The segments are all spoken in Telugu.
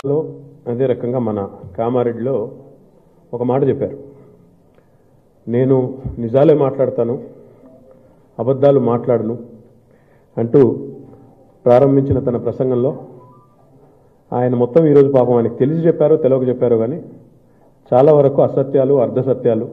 లో అదే రకంగా మన కామారెడ్డిలో ఒక మాట చెప్పారు నేను నిజాలే మాట్లాడతాను అబద్ధాలు మాట్లాడను అంటూ ప్రారంభించిన తన ప్రసంగంలో ఆయన మొత్తం ఈరోజు పాపం ఆయనకు తెలిసి చెప్పారో తెలియక చెప్పారో కానీ చాలా వరకు అసత్యాలు అర్ధసత్యాలు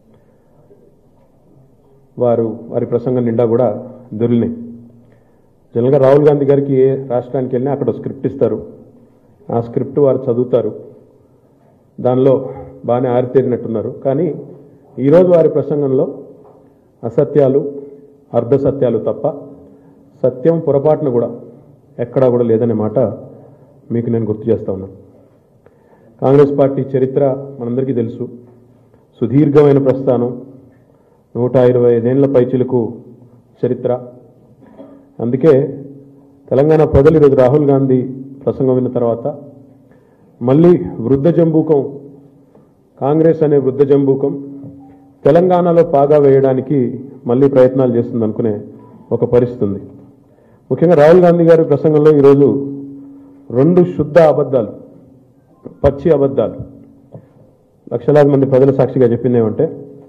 వారు వారి ప్రసంగం నిండా కూడా దొరికినాయి జనరల్గా రాహుల్ గాంధీ గారికి ఏ రాష్ట్రానికి వెళ్ళినా అక్కడ స్క్రిప్ట్ ఇస్తారు ఆ స్క్రిప్ట్ వారు చదువుతారు దానిలో బాగానే ఆరితేరినట్టున్నారు కానీ ఈరోజు వారి ప్రసంగంలో అసత్యాలు అర్ధసత్యాలు తప్ప సత్యం పొరపాటున కూడా ఎక్కడా కూడా లేదనే మాట మీకు నేను గుర్తు చేస్తా ఉన్నాను కాంగ్రెస్ పార్టీ చరిత్ర మనందరికీ తెలుసు సుదీర్ఘమైన ప్రస్థానం నూట ఇరవై ఐదేళ్ల పైచిలకు చరిత్ర అందుకే తెలంగాణ ప్రజలు ఈరోజు రాహుల్ గాంధీ ప్రసంగం విన్న తర్వాత మళ్ళీ వృద్ధ జంబూకం కాంగ్రెస్ అనే వృద్ధ జంబూకం తెలంగాణలో పాగా వేయడానికి మళ్ళీ ప్రయత్నాలు చేస్తుంది అనుకునే ఒక పరిస్థితి ఉంది ముఖ్యంగా రాహుల్ గాంధీ గారి ప్రసంగంలో ఈరోజు రెండు శుద్ధ అబద్ధాలు పచ్చి అబద్ధాలు లక్షలాది మంది ప్రజల సాక్షిగా చెప్పింది ఏమంటే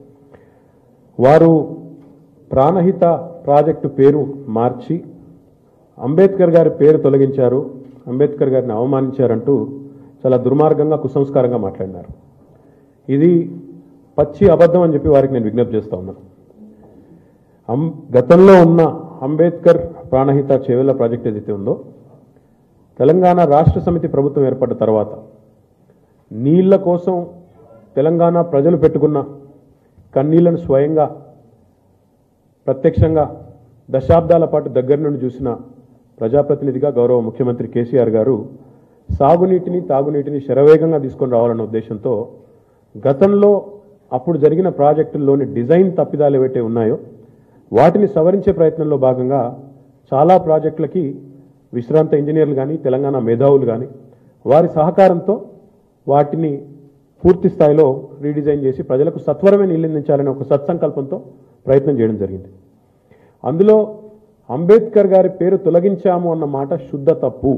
వారు ప్రాణహిత ప్రాజెక్టు పేరు మార్చి అంబేద్కర్ గారి పేరు తొలగించారు అంబేద్కర్ గారిని అవమానించారంటూ చాలా దుర్మార్గంగా కుసంస్కారంగా మాట్లాడినారు ఇది పచ్చి అబద్ధం అని చెప్పి వారికి నేను విజ్ఞప్తి చేస్తా ఉన్నాను అం గతంలో ఉన్న అంబేద్కర్ ప్రాణహిత చేవెళ్ల ప్రాజెక్ట్ ఏదైతే ఉందో తెలంగాణ రాష్ట్ర సమితి ప్రభుత్వం ఏర్పడ్డ తర్వాత నీళ్ల కోసం తెలంగాణ ప్రజలు పెట్టుకున్న కన్నీళ్లను స్వయంగా ప్రత్యక్షంగా దశాబ్దాల పాటు దగ్గర నుండి చూసిన ప్రజాప్రతినిధిగా గౌరవ ముఖ్యమంత్రి కేసీఆర్ గారు సాగునీటిని తాగునీటిని శరవేగంగా తీసుకొని రావాలన్న ఉద్దేశంతో గతంలో అప్పుడు జరిగిన ప్రాజెక్టుల్లోని డిజైన్ తప్పిదాలు ఏవైతే ఉన్నాయో వాటిని సవరించే ప్రయత్నంలో భాగంగా చాలా ప్రాజెక్టులకి విశ్రాంత ఇంజనీర్లు కానీ తెలంగాణ మేధావులు కానీ వారి సహకారంతో వాటిని పూర్తి స్థాయిలో రీడిజైన్ చేసి ప్రజలకు సత్వరమే నీళ్ళందించాలనే ఒక సత్సంకల్పంతో ప్రయత్నం చేయడం జరిగింది అందులో అంబేద్కర్ గారి పేరు తొలగించాము అన్న మాట శుద్ధ తప్పు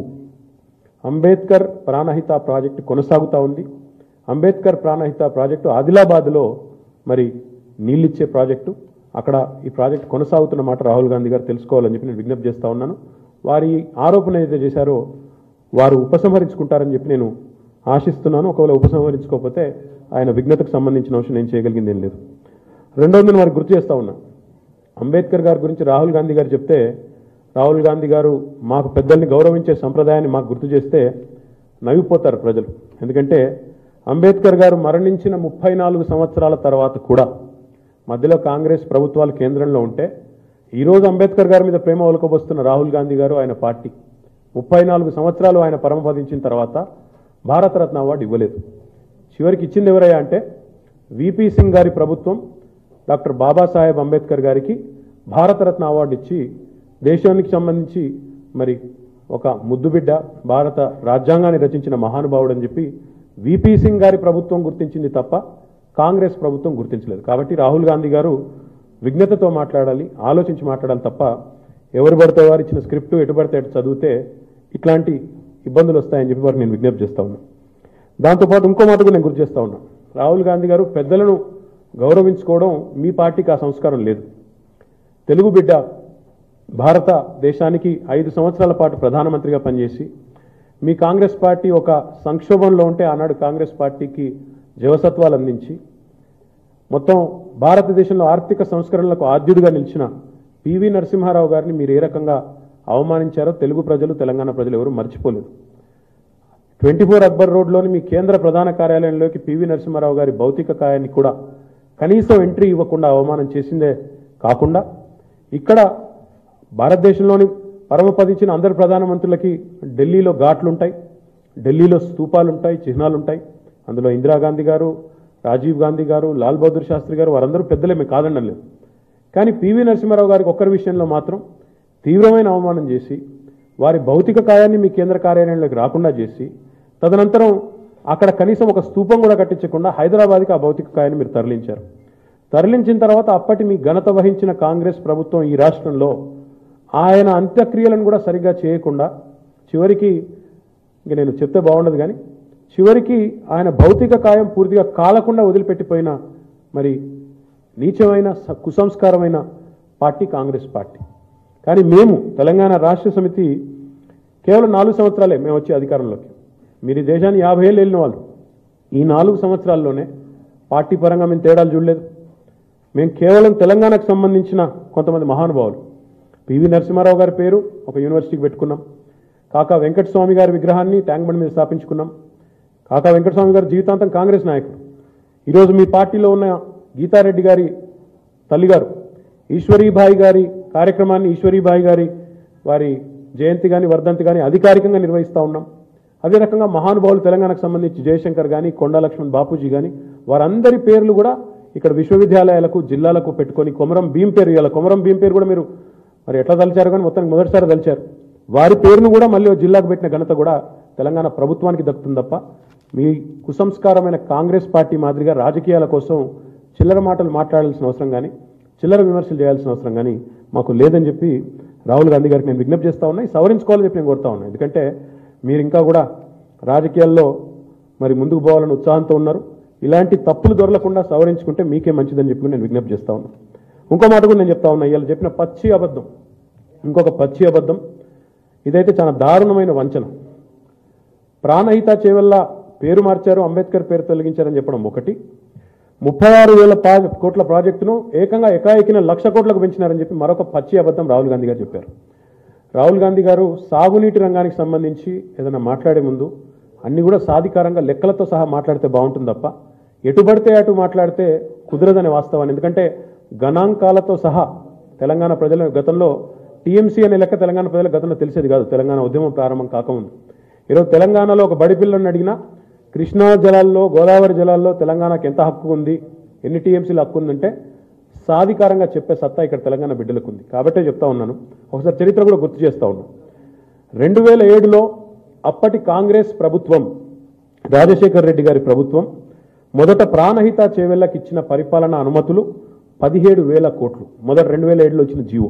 అంబేద్కర్ ప్రాణహిత ప్రాజెక్టు కొనసాగుతూ ఉంది అంబేద్కర్ ప్రాణహిత ప్రాజెక్టు ఆదిలాబాద్లో మరి నీళ్ళిచ్చే ప్రాజెక్టు అక్కడ ఈ ప్రాజెక్టు కొనసాగుతున్న మాట రాహుల్ గాంధీ గారు తెలుసుకోవాలని చెప్పి నేను విజ్ఞప్తి చేస్తా ఉన్నాను వారి ఆరోపణ ఏదైతే చేశారో వారు ఉపసంహరించుకుంటారని చెప్పి నేను ఆశిస్తున్నాను ఒకవేళ ఉపసంహరించుకోకపోతే ఆయన విఘ్నతకు సంబంధించిన అంశం నేను చేయగలిగింది ఏం లేదు రెండోది నేను వారికి గుర్తు చేస్తా ఉన్నా అంబేద్కర్ గారి గురించి రాహుల్ గాంధీ గారు చెప్తే రాహుల్ గాంధీ గారు మాకు పెద్దల్ని గౌరవించే సంప్రదాయాన్ని మాకు గుర్తు చేస్తే నవ్విపోతారు ప్రజలు ఎందుకంటే అంబేద్కర్ గారు మరణించిన ముప్పై నాలుగు సంవత్సరాల తర్వాత కూడా మధ్యలో కాంగ్రెస్ ప్రభుత్వాలు కేంద్రంలో ఉంటే ఈరోజు అంబేద్కర్ గారి మీద ప్రేమ ఒలకబోస్తున్న రాహుల్ గాంధీ గారు ఆయన పార్టీ ముప్పై నాలుగు సంవత్సరాలు ఆయన పరమపదించిన తర్వాత భారతరత్న అవార్డు ఇవ్వలేదు చివరికి ఇచ్చింది ఎవరయ్యా అంటే విపి సింగ్ గారి ప్రభుత్వం డాక్టర్ బాబాసాహెబ్ అంబేద్కర్ గారికి భారతరత్న అవార్డు ఇచ్చి దేశానికి సంబంధించి మరి ఒక ముద్దుబిడ్డ భారత రాజ్యాంగాన్ని రచించిన మహానుభావుడు అని చెప్పి విపి సింగ్ గారి ప్రభుత్వం గుర్తించింది తప్ప కాంగ్రెస్ ప్రభుత్వం గుర్తించలేదు కాబట్టి రాహుల్ గాంధీ గారు విఘ్నతతో మాట్లాడాలి ఆలోచించి మాట్లాడాలి తప్ప ఎవరు పడితే వారు ఇచ్చిన స్క్రిప్ట్ ఎటు పడితే అటు చదివితే ఇట్లాంటి ఇబ్బందులు వస్తాయని చెప్పి వారికి నేను విజ్ఞప్తి చేస్తా ఉన్నా దాంతోపాటు ఇంకో మాట కూడా నేను గుర్తు చేస్తా ఉన్నా రాహుల్ గాంధీ గారు పెద్దలను గౌరవించుకోవడం మీ పార్టీకి ఆ సంస్కారం లేదు తెలుగు బిడ్డ భారత దేశానికి ఐదు సంవత్సరాల పాటు ప్రధానమంత్రిగా పనిచేసి మీ కాంగ్రెస్ పార్టీ ఒక సంక్షోభంలో ఉంటే ఆనాడు కాంగ్రెస్ పార్టీకి జవసత్వాలు అందించి మొత్తం భారతదేశంలో ఆర్థిక సంస్కరణలకు ఆద్యుడిగా నిలిచిన పివి నరసింహారావు గారిని మీరు ఏ రకంగా అవమానించారో తెలుగు ప్రజలు తెలంగాణ ప్రజలు ఎవరు మర్చిపోలేదు ట్వంటీ ఫోర్ అక్బర్ రోడ్లోని మీ కేంద్ర ప్రధాన కార్యాలయంలోకి పివి నరసింహారావు గారి భౌతిక కాయాన్ని కూడా కనీసం ఎంట్రీ ఇవ్వకుండా అవమానం చేసిందే కాకుండా ఇక్కడ భారతదేశంలోని పరమపదించిన అందరు ప్రధానమంత్రులకి ఢిల్లీలో ఘాట్లుంటాయి ఢిల్లీలో స్తూపాలుంటాయి చిహ్నాలుంటాయి అందులో ఇందిరాగాంధీ గారు రాజీవ్ గాంధీ గారు లాల్ బహదూర్ శాస్త్రి గారు వారందరూ పెద్దలే మేము కాదనడం లేదు కానీ పివి నరసింహారావు గారికి ఒక్కరి విషయంలో మాత్రం తీవ్రమైన అవమానం చేసి వారి భౌతిక కాయాన్ని మీ కేంద్ర కార్యాలయంలోకి రాకుండా చేసి తదనంతరం అక్కడ కనీసం ఒక స్తూపం కూడా కట్టించకుండా హైదరాబాద్కి ఆ భౌతిక కాయాన్ని మీరు తరలించారు తరలించిన తర్వాత అప్పటి మీ ఘనత వహించిన కాంగ్రెస్ ప్రభుత్వం ఈ రాష్ట్రంలో ఆయన అంత్యక్రియలను కూడా సరిగ్గా చేయకుండా చివరికి ఇంకా నేను చెప్తే బాగుండదు కానీ చివరికి ఆయన భౌతిక కాయం పూర్తిగా కాలకుండా వదిలిపెట్టిపోయిన మరి నీచమైన స- కుసంస్కారమైన పార్టీ కాంగ్రెస్ పార్టీ కానీ మేము తెలంగాణ రాష్ట్ర సమితి కేవలం నాలుగు సంవత్సరాలే మేము వచ్చే అధికారంలోకి మీరు ఈ దేశాన్ని యాభై ఏళ్ళు వెళ్ళిన వాళ్ళు ఈ నాలుగు సంవత్సరాల్లోనే పార్టీ పరంగా మేము తేడాలు చూడలేదు మేము కేవలం తెలంగాణకు సంబంధించిన కొంతమంది మహానుభావులు పివి నరసింహారావు గారి పేరు ఒక యూనివర్సిటీకి పెట్టుకున్నాం కాకా వెంకటస్వామి గారి విగ్రహాన్ని ట్యాంక్ బండ్ మీద స్థాపించుకున్నాం కాకా వెంకటస్వామి గారు జీవితాంతం కాంగ్రెస్ నాయకుడు ఈరోజు మీ పార్టీలో ఉన్న గీతారెడ్డి గారి తల్లిగారు ఈశ్వరీబాయి గారి కార్యక్రమాన్ని ఈశ్వరీబాయి గారి వారి జయంతి కానీ వర్ధంతి కానీ అధికారికంగా నిర్వహిస్తూ ఉన్నాం అదే రకంగా మహానుభావులు తెలంగాణకు సంబంధించి జయశంకర్ కానీ కొండా లక్ష్మణ్ బాపూజీ కానీ వారందరి పేర్లు కూడా ఇక్కడ విశ్వవిద్యాలయాలకు జిల్లాలకు పెట్టుకొని కొమరం భీం పేరు ఇవాళ కొమరం భీం పేరు కూడా మీరు మరి ఎట్లా తలిచారు కానీ మొత్తానికి మొదటిసారి తలిచారు వారి పేరును కూడా మళ్ళీ ఓ జిల్లాకు పెట్టిన ఘనత కూడా తెలంగాణ ప్రభుత్వానికి దక్కుతుంది తప్ప మీ కుసంస్కారమైన కాంగ్రెస్ పార్టీ మాదిరిగా రాజకీయాల కోసం చిల్లర మాటలు మాట్లాడాల్సిన అవసరం కానీ చిల్లర విమర్శలు చేయాల్సిన అవసరం కానీ మాకు లేదని చెప్పి రాహుల్ గాంధీ గారికి నేను విజ్ఞప్తి చేస్తా ఉన్నా ఇది సవరించుకోవాలని చెప్పి నేను కోరుతా ఉన్నా ఎందుకంటే మీరు ఇంకా కూడా రాజకీయాల్లో మరి ముందుకు పోవాలని ఉత్సాహంతో ఉన్నారు ఇలాంటి తప్పులు దొరలకుండా సవరించుకుంటే మీకే మంచిదని చెప్పి నేను విజ్ఞప్తి చేస్తా ఉన్నా ఇంకో మాట కూడా నేను చెప్తా ఉన్నా ఇవాళ చెప్పిన పచ్చి అబద్ధం ఇంకొక పచ్చి అబద్ధం ఇదైతే చాలా దారుణమైన వంచన ప్రాణహిత చేవల్ల పేరు మార్చారు అంబేద్కర్ పేరు తొలగించారని చెప్పడం ఒకటి ముప్పై ఆరు వేల పా- కోట్ల ప్రాజెక్టును ఏకంగా ఎకాఎకిన లక్ష కోట్లకు పెంచినారని చెప్పి మరొక పచ్చి అబద్ధం రాహుల్ గాంధీ గారు చెప్పారు రాహుల్ గాంధీ గారు సాగునీటి రంగానికి సంబంధించి ఏదైనా మాట్లాడే ముందు అన్ని కూడా సాధికారంగా లెక్కలతో సహా మాట్లాడితే బాగుంటుంది తప్ప ఎటు పడితే అటు మాట్లాడితే కుదరదనే వాస్తవాన్ని ఎందుకంటే గణాంకాలతో సహా తెలంగాణ ప్రజల గతంలో టీఎంసీ అనే లెక్క తెలంగాణ ప్రజల గతంలో తెలిసేది కాదు తెలంగాణ ఉద్యమం ప్రారంభం కాకముందు ఈరోజు తెలంగాణలో ఒక బడి పిల్లని అడిగినా కృష్ణా జలాల్లో గోదావరి జలాల్లో తెలంగాణకు ఎంత హక్కు ఉంది ఎన్ని టీఎంసీలు హక్కు ఉందంటే సాధికారంగా చెప్పే సత్తా ఇక్కడ తెలంగాణ బిడ్డలకు ఉంది కాబట్టే చెప్తా ఉన్నాను ఒకసారి చరిత్ర కూడా గుర్తు చేస్తా ఉన్నాను రెండు వేల ఏడులో అప్పటి కాంగ్రెస్ ప్రభుత్వం రాజశేఖర్ రెడ్డి గారి ప్రభుత్వం మొదట ప్రాణహిత చేవెళ్లకు ఇచ్చిన పరిపాలన అనుమతులు పదిహేడు వేల కోట్లు మొదట రెండు వేల ఏడులో వచ్చిన జీవో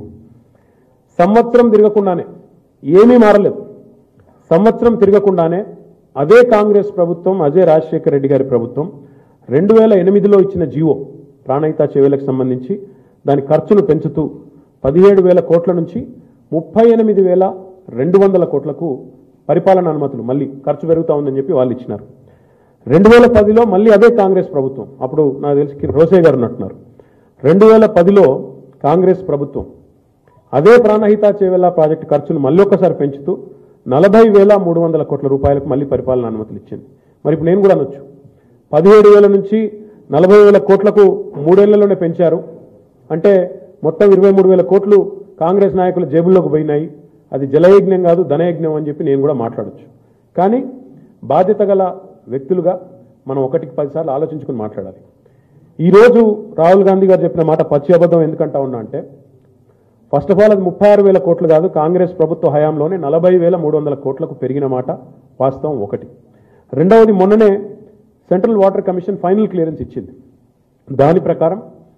సంవత్సరం తిరగకుండానే ఏమీ మారలేదు సంవత్సరం తిరగకుండానే అదే కాంగ్రెస్ ప్రభుత్వం అదే రాజశేఖర రెడ్డి గారి ప్రభుత్వం రెండు వేల ఎనిమిదిలో ఇచ్చిన జీవో ప్రాణహిత చేవేలకు సంబంధించి దాని ఖర్చును పెంచుతూ పదిహేడు వేల కోట్ల నుంచి ముప్పై ఎనిమిది వేల రెండు వందల కోట్లకు పరిపాలన అనుమతులు మళ్ళీ ఖర్చు పెరుగుతా ఉందని చెప్పి వాళ్ళు ఇచ్చినారు రెండు వేల పదిలో మళ్ళీ అదే కాంగ్రెస్ ప్రభుత్వం అప్పుడు నాకు తెలిసి రోసే గారు ఉన్నట్టున్నారు రెండు వేల పదిలో కాంగ్రెస్ ప్రభుత్వం అదే ప్రాణహిత చేవెళ్ళ ప్రాజెక్టు ఖర్చును మళ్ళీ ఒక్కసారి పెంచుతూ నలభై వేల మూడు వందల కోట్ల రూపాయలకు మళ్ళీ పరిపాలన అనుమతులు ఇచ్చింది మరి ఇప్పుడు నేను కూడా అనొచ్చు పదిహేడు వేల నుంచి నలభై వేల కోట్లకు మూడేళ్లలోనే పెంచారు అంటే మొత్తం ఇరవై మూడు వేల కోట్లు కాంగ్రెస్ నాయకుల జేబుల్లోకి పోయినాయి అది జలయజ్ఞం కాదు ధనయజ్ఞం అని చెప్పి నేను కూడా మాట్లాడొచ్చు కానీ బాధ్యత గల వ్యక్తులుగా మనం ఒకటికి పదిసార్లు ఆలోచించుకుని మాట్లాడాలి ఈరోజు రాహుల్ గాంధీ గారు చెప్పిన మాట పచ్చి అబద్ధం ఎందుకంటా ఉన్నా అంటే ఫస్ట్ ఆఫ్ ఆల్ అది ముప్పై ఆరు వేల కోట్లు కాదు కాంగ్రెస్ ప్రభుత్వ హయాంలోనే నలభై వేల మూడు వందల కోట్లకు పెరిగిన మాట వాస్తవం ఒకటి రెండవది మొన్ననే central water commission final clearance ఇచ్చింది దాని ప్రకారం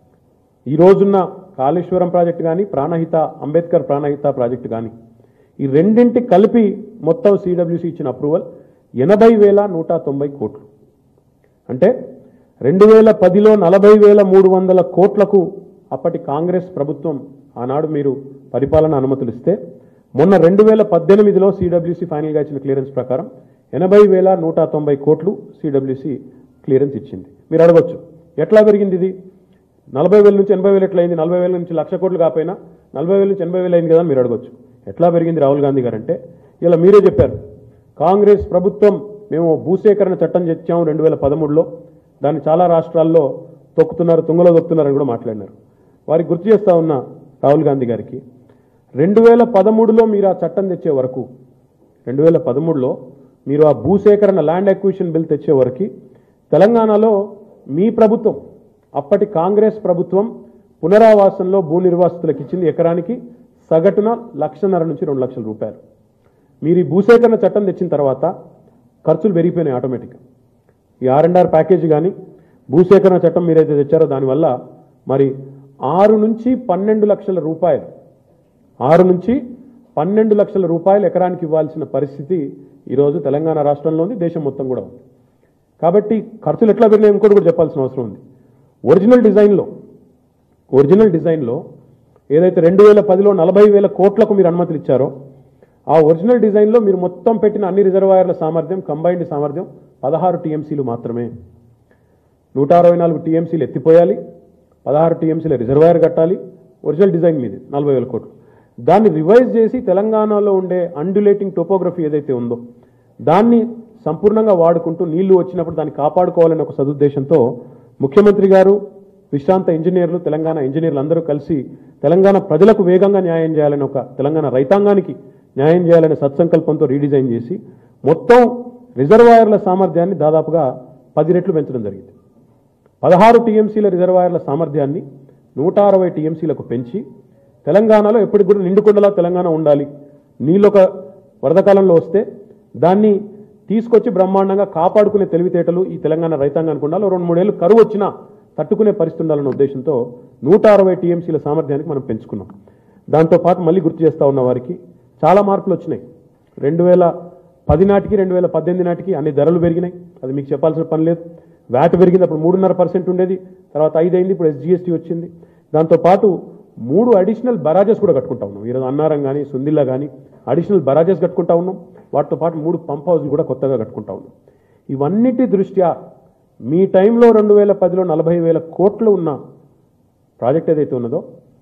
ఈ రోజున్న కాళేశ్వరం ప్రాజెక్టు కానీ ప్రాణహిత అంబేద్కర్ ప్రాణహిత ప్రాజెక్టు కానీ ఈ రెండింటి కలిపి మొత్తం సిడబ్ల్యూసి ఇచ్చిన అప్రూవల్ ఎనభై వేల నూట తొంభై కోట్లు అంటే రెండు వేల పదిలో నలభై వేల మూడు వందల కోట్లకు అప్పటి కాంగ్రెస్ ప్రభుత్వం ఆనాడు మీరు పరిపాలన అనుమతులు ఇస్తే మొన్న రెండు వేల పద్దెనిమిదిలో సిడబ్ల్యూసి ఫైనల్గా ఇచ్చిన క్లియరెన్స్ ప్రకారం ఎనభై వేల నూట తొంభై కోట్లు సిడబ్ల్యూసి క్లియరెన్స్ ఇచ్చింది మీరు అడగొచ్చు ఎట్లా పెరిగింది ఇది నలభై వేల నుంచి ఎనభై వేలు ఎట్లా అయింది నలభై వేల నుంచి లక్ష కోట్లు కాకపోయినా నలభై వేల నుంచి ఎనభై వేలు అయింది కదా అని మీరు అడగొచ్చు ఎట్లా పెరిగింది రాహుల్ గాంధీ గారు అంటే ఇలా మీరే చెప్పారు కాంగ్రెస్ ప్రభుత్వం మేము భూసేకరణ చట్టం తెచ్చాము రెండు వేల పదమూడులో దాన్ని చాలా రాష్ట్రాల్లో తొక్కుతున్నారు తుంగలో తొక్కుతున్నారని కూడా మాట్లాడినారు వారికి గుర్తు చేస్తా ఉన్న రాహుల్ గాంధీ గారికి రెండు వేల పదమూడులో మీరు ఆ చట్టం తెచ్చే వరకు రెండు వేల పదమూడులో మీరు ఆ భూసేకరణ ల్యాండ్ అక్విజిషన్ బిల్ తెచ్చే వరకు తెలంగాణలో మీ ప్రభుత్వం అప్పటి కాంగ్రెస్ ప్రభుత్వం పునరావాసంలో భూ నిర్వాసితులకు ఇచ్చింది ఎకరానికి సగటున లక్షన్నర నుంచి రెండు లక్షల రూపాయలు మీరు ఈ భూసేకరణ చట్టం తెచ్చిన తర్వాత ఖర్చులు పెరిగిపోయినాయి ఆటోమేటిక్గా ఈ ఆర్ అండ్ ఆర్ ప్యాకేజీ కానీ భూసేకరణ చట్టం మీరైతే తెచ్చారో దానివల్ల మరి ఆరు నుంచి పన్నెండు లక్షల రూపాయలు ఆరు నుంచి పన్నెండు లక్షల రూపాయలు ఎకరానికి ఇవ్వాల్సిన పరిస్థితి ఈరోజు తెలంగాణ రాష్ట్రంలో ఉంది దేశం మొత్తం కూడా ఉంది కాబట్టి ఖర్చులు ఎట్లా పెరిగినాయి ఇంకోటి కూడా చెప్పాల్సిన అవసరం ఉంది ఒరిజినల్ డిజైన్లో ఒరిజినల్ డిజైన్లో ఏదైతే రెండు వేల పదిలో నలభై వేల కోట్లకు మీరు అనుమతులు ఇచ్చారో ఆ ఒరిజినల్ డిజైన్లో మీరు మొత్తం పెట్టిన అన్ని రిజర్వాయర్ల సామర్థ్యం కంబైన్డ్ సామర్థ్యం పదహారు టీఎంసీలు మాత్రమే నూట అరవై నాలుగు టీఎంసీలు ఎత్తిపోయాలి పదహారు టీఎంసీల రిజర్వాయర్ కట్టాలి ఒరిజినల్ డిజైన్ మీది నలభై వేల కోట్లు దాన్ని రివైజ్ చేసి తెలంగాణలో ఉండే అండ్యులేటింగ్ టోపోగ్రఫీ ఏదైతే ఉందో దాన్ని సంపూర్ణంగా వాడుకుంటూ నీళ్లు వచ్చినప్పుడు దాన్ని కాపాడుకోవాలనే ఒక సదుద్దేశంతో ముఖ్యమంత్రి గారు విశ్రాంత ఇంజనీర్లు తెలంగాణ ఇంజనీర్లు అందరూ కలిసి తెలంగాణ ప్రజలకు వేగంగా న్యాయం చేయాలని ఒక తెలంగాణ రైతాంగానికి న్యాయం చేయాలనే సత్సంకల్పంతో రీడిజైన్ చేసి మొత్తం రిజర్వాయర్ల సామర్థ్యాన్ని దాదాపుగా పది రెట్లు పెంచడం జరిగింది పదహారు టీఎంసీల రిజర్వాయర్ల సామర్థ్యాన్ని నూట అరవై టీఎంసీలకు పెంచి తెలంగాణలో ఎప్పటికి కూడా నిండుకుండలా తెలంగాణ ఉండాలి నీళ్ళు ఒక వరదకాలంలో వస్తే దాన్ని తీసుకొచ్చి బ్రహ్మాండంగా కాపాడుకునే తెలివితేటలు ఈ తెలంగాణ రైతాంగానికి ఉండాలి ఓ రెండు మూడేళ్ళు కరువు వచ్చినా తట్టుకునే పరిస్థితి ఉండాలన్న ఉద్దేశంతో నూట అరవై టీఎంసీల సామర్థ్యానికి మనం పెంచుకున్నాం దాంతోపాటు మళ్ళీ గుర్తు చేస్తా ఉన్న వారికి చాలా మార్పులు వచ్చినాయి రెండు వేల పది నాటికి రెండు వేల పద్దెనిమిది నాటికి అన్ని ధరలు పెరిగినాయి అది మీకు చెప్పాల్సిన పని లేదు వ్యాట్ పెరిగింది అప్పుడు మూడున్నర పర్సెంట్ ఉండేది తర్వాత ఐదు అయింది ఇప్పుడు ఎస్జిఎస్టీ వచ్చింది దాంతోపాటు మూడు అడిషనల్ బరాజెస్ కూడా కట్టుకుంటా ఉన్నాం ఈరోజు అన్నారం కానీ సుందిల్లా కానీ అడిషనల్ బరాజెస్ కట్టుకుంటా ఉన్నాం వాటితో పాటు మూడు పంప్ హౌస్లు కూడా కొత్తగా కట్టుకుంటా ఉన్నాం ఇవన్నిటి దృష్ట్యా మీ టైంలో రెండు వేల పదిలో నలభై వేల కోట్లు ఉన్న ప్రాజెక్ట్ ఏదైతే ఉన్నదో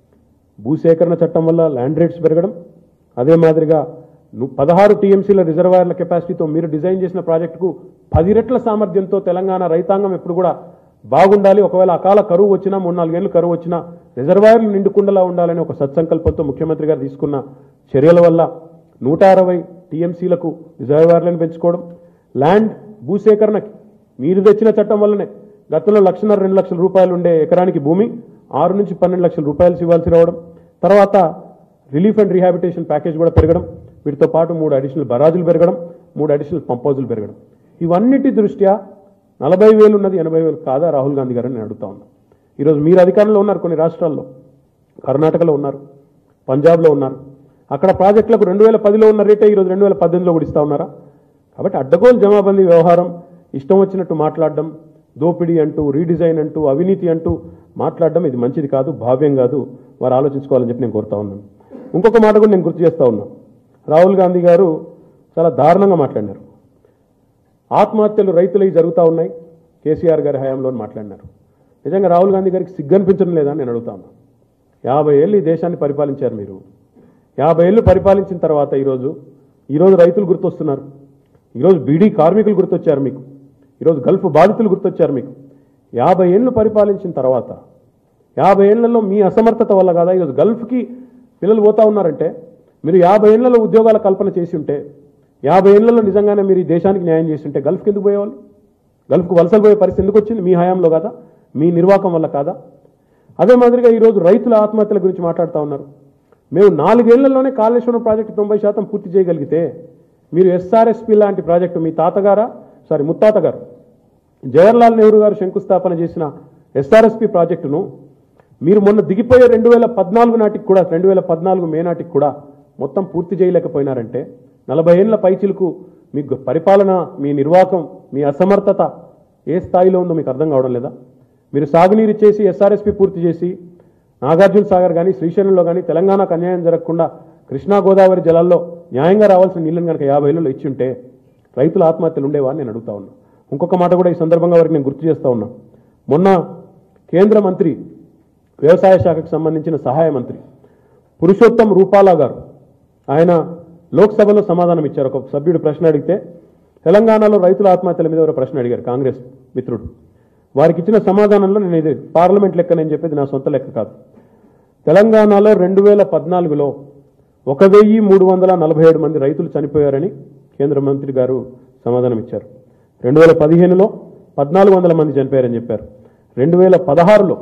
భూసేకరణ చట్టం వల్ల ల్యాండ్ రేట్స్ పెరగడం అదే మాదిరిగా ను- పదహారు టీఎంసీల రిజర్వాయర్ల కెపాసిటీతో మీరు డిజైన్ చేసిన ప్రాజెక్టుకు పది రెట్ల సామర్థ్యంతో తెలంగాణ రైతాంగం ఎప్పుడు కూడా బాగుండాలి ఒకవేళ అకాల కరువు వచ్చినా మూడు నాలుగేళ్లు కరువు వచ్చినా రిజర్వాయర్లు నిండుకుండలా ఉండాలని ఒక సత్సంకల్పంతో ముఖ్యమంత్రి గారు తీసుకున్న చర్యల వల్ల నూట అరవై టీఎంసీలకు రిజర్వాయర్లను పెంచుకోవడం ల్యాండ్ భూసేకరణకి మీరు తెచ్చిన చట్టం వల్లనే గతంలో లక్షన్నర రెండు లక్షల రూపాయలు ఉండే ఎకరానికి భూమి ఆరు నుంచి పన్నెండు లక్షల రూపాయలు ఇవ్వాల్సి రావడం తర్వాత రిలీఫ్ అండ్ రీహాబిటేషన్ ప్యాకేజ్ కూడా పెరగడం వీటితో పాటు మూడు అడిషనల్ బరాజులు పెరగడం మూడు అడిషనల్ పంప్ హౌజులు పెరగడం ఇవన్నిటి దృష్ట్యా నలభై వేలు ఉన్నది ఎనభై వేలు కాదా రాహుల్ గాంధీ గారని నేను అడుగుతా ఉన్నా ఈరోజు మీరు అధికారంలో ఉన్నారు కొన్ని రాష్ట్రాల్లో కర్ణాటకలో ఉన్నారు పంజాబ్లో ఉన్నారు అక్కడ ప్రాజెక్టులకు రెండు వేల పదిలో ఉన్న రేటే ఈరోజు రెండు వేల పద్దెనిమిదిలో కూడా ఇస్తా ఉన్నారా కాబట్టి అడ్డగోలు జమాబందీ వ్యవహారం ఇష్టం వచ్చినట్టు మాట్లాడడం దోపిడీ అంటూ రీడిజైన్ అంటూ అవినీతి అంటూ మాట్లాడడం ఇది మంచిది కాదు భావ్యం కాదు వారు ఆలోచించుకోవాలని చెప్పి నేను కోరుతా ఉన్నాను ఇంకొక మాట కూడా నేను గుర్తు చేస్తా ఉన్నా రాహుల్ గాంధీ గారు చాలా దారుణంగా మాట్లాడినారు ఆత్మహత్యలు రైతులవి జరుగుతూ ఉన్నాయి కేసీఆర్ గారి హయాంలో అని మాట్లాడినారు నిజంగా రాహుల్ గాంధీ గారికి సిగ్గనిపించడం లేదా అని నేను అడుగుతా ఉన్నా యాభై ఏళ్ళు ఈ దేశాన్ని పరిపాలించారు మీరు యాభై ఏళ్ళు పరిపాలించిన తర్వాత ఈరోజు ఈరోజు రైతులు గుర్తొస్తున్నారు ఈరోజు బీడీ కార్మికులు గుర్తొచ్చారు మీకు ఈరోజు గల్ఫ్ బాధితులు గుర్తొచ్చారు మీకు యాభై ఏళ్ళు పరిపాలించిన తర్వాత యాభై ఏళ్లలో మీ అసమర్థత వల్ల కాదా ఈరోజు గల్ఫ్కి పిల్లలు పోతా ఉన్నారంటే మీరు యాభై ఏళ్లలో ఉద్యోగాల కల్పన చేసి ఉంటే యాభై ఏళ్లలో నిజంగానే మీరు ఈ దేశానికి న్యాయం చేసి ఉంటే గల్ఫ్కి ఎందుకు పోయేవాళ్ళు గల్ఫ్కు వలసలు పోయే పరిస్థితి ఎందుకు వచ్చింది మీ హయాంలో కాదా మీ నిర్వాకం వల్ల కాదా అదే మాదిరిగా ఈరోజు రైతుల ఆత్మహత్యల గురించి మాట్లాడుతూ ఉన్నారు మేము నాలుగేళ్లలోనే కాళేశ్వరం ప్రాజెక్టు తొంభై శాతం పూర్తి చేయగలిగితే మీరు ఎస్ఆర్ఎస్పి లాంటి ప్రాజెక్టు మీ తాతగారా సారీ ముత్తాత గారు జవహర్లాల్ నెహ్రూ గారు శంకుస్థాపన చేసిన ఎస్ఆర్ఎస్పి ప్రాజెక్టును మీరు మొన్న దిగిపోయే రెండు వేల పద్నాలుగు నాటికి కూడా రెండు వేల పద్నాలుగు మే నాటికి కూడా మొత్తం పూర్తి చేయలేకపోయినారంటే నలభై ఏళ్ల పైచిలకు మీ గ- పరిపాలన మీ నిర్వాహకం మీ అసమర్థత ఏ స్థాయిలో ఉందో మీకు అర్థం కావడం లేదా మీరు సాగునీరు ఇచ్చేసి ఎస్ఆర్ఎస్పి పూర్తి చేసి నాగార్జున సాగర్ కానీ శ్రీశైలంలో కానీ తెలంగాణకు అన్యాయం జరగకుండా కృష్ణా గోదావరి జలాల్లో న్యాయంగా రావాల్సిన నీళ్ళని కనుక యాభై ఏళ్ళలో ఇచ్చి ఉంటే రైతుల ఆత్మహత్యలు ఉండేవా అని నేను అడుగుతా ఉన్నా ఇంకొక మాట కూడా ఈ సందర్భంగా వారికి నేను గుర్తు చేస్తా ఉన్నా మొన్న కేంద్ర మంత్రి వ్యవసాయ శాఖకు సంబంధించిన సహాయ మంత్రి పురుషోత్తం రూపాలా గారు ఆయన లోక్సభలో సమాధానం ఇచ్చారు ఒక సభ్యుడు ప్రశ్న అడిగితే తెలంగాణలో రైతుల ఆత్మహత్యల మీద ఒక ప్రశ్న అడిగారు కాంగ్రెస్ మిత్రుడు వారికి ఇచ్చిన సమాధానంలో నేను ఇది పార్లమెంట్ లెక్క నేను చెప్పేది నా సొంత లెక్క కాదు తెలంగాణలో రెండు వేల పద్నాలుగులో ఒక వెయ్యి మూడు వందల నలభై ఏడు మంది రైతులు చనిపోయారని కేంద్ర మంత్రి గారు సమాధానం ఇచ్చారు రెండు వేల పదిహేనులో పద్నాలుగు వందల మంది చనిపోయారని చెప్పారు రెండు వేల పదహారులో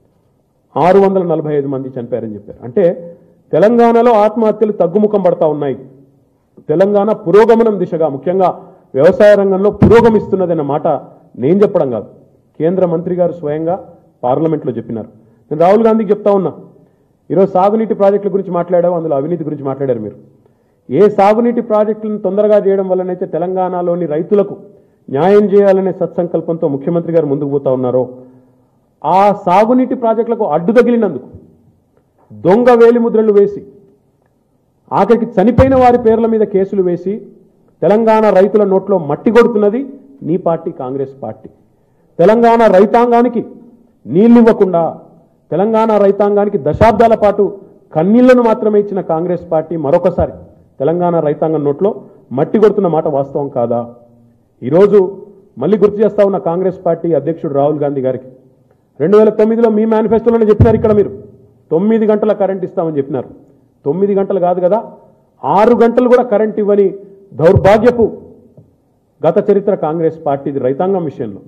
ఆరు వందల నలభై ఐదు మంది చనిపోయారని చెప్పారు అంటే తెలంగాణలో ఆత్మహత్యలు తగ్గుముఖం పడతా ఉన్నాయి తెలంగాణ పురోగమనం దిశగా ముఖ్యంగా వ్యవసాయ రంగంలో పురోగమిస్తున్నదన్న మాట నేను చెప్పడం కాదు కేంద్ర మంత్రి గారు స్వయంగా పార్లమెంట్లో చెప్పినారు నేను రాహుల్ గాంధీకి చెప్తా ఉన్నా ఈరోజు సాగునీటి ప్రాజెక్టుల గురించి మాట్లాడావు అందులో అవినీతి గురించి మాట్లాడారు మీరు ఏ సాగునీటి ప్రాజెక్టులను తొందరగా చేయడం వల్లనైతే తెలంగాణలోని రైతులకు న్యాయం చేయాలనే సత్సంకల్పంతో ముఖ్యమంత్రి గారు ముందుకు పోతా ఉన్నారో ఆ సాగునీటి ప్రాజెక్టులకు అడ్డు తగిలినందుకు దొంగ వేలిముద్రలు వేసి ఆఖరికి చనిపోయిన వారి పేర్ల మీద కేసులు వేసి తెలంగాణ రైతుల నోట్లో మట్టి కొడుతున్నది నీ పార్టీ కాంగ్రెస్ పార్టీ తెలంగాణ రైతాంగానికి నీళ్ళు ఇవ్వకుండా తెలంగాణ రైతాంగానికి దశాబ్దాల పాటు కన్నీళ్లను మాత్రమే ఇచ్చిన కాంగ్రెస్ పార్టీ మరొకసారి తెలంగాణ రైతాంగం నోట్లో మట్టి కొడుతున్న మాట వాస్తవం కాదా ఈరోజు మళ్ళీ గుర్తు చేస్తా ఉన్న కాంగ్రెస్ పార్టీ అధ్యక్షుడు రాహుల్ గాంధీ గారికి రెండు వేల తొమ్మిదిలో మీ మేనిఫెస్టోలోనే చెప్పినారు ఇక్కడ మీరు తొమ్మిది గంటల కరెంట్ ఇస్తామని చెప్పినారు తొమ్మిది గంటలు కాదు కదా ఆరు గంటలు కూడా కరెంట్ ఇవ్వని దౌర్భాగ్యపు గత చరిత్ర కాంగ్రెస్ పార్టీది రైతాంగం విషయంలో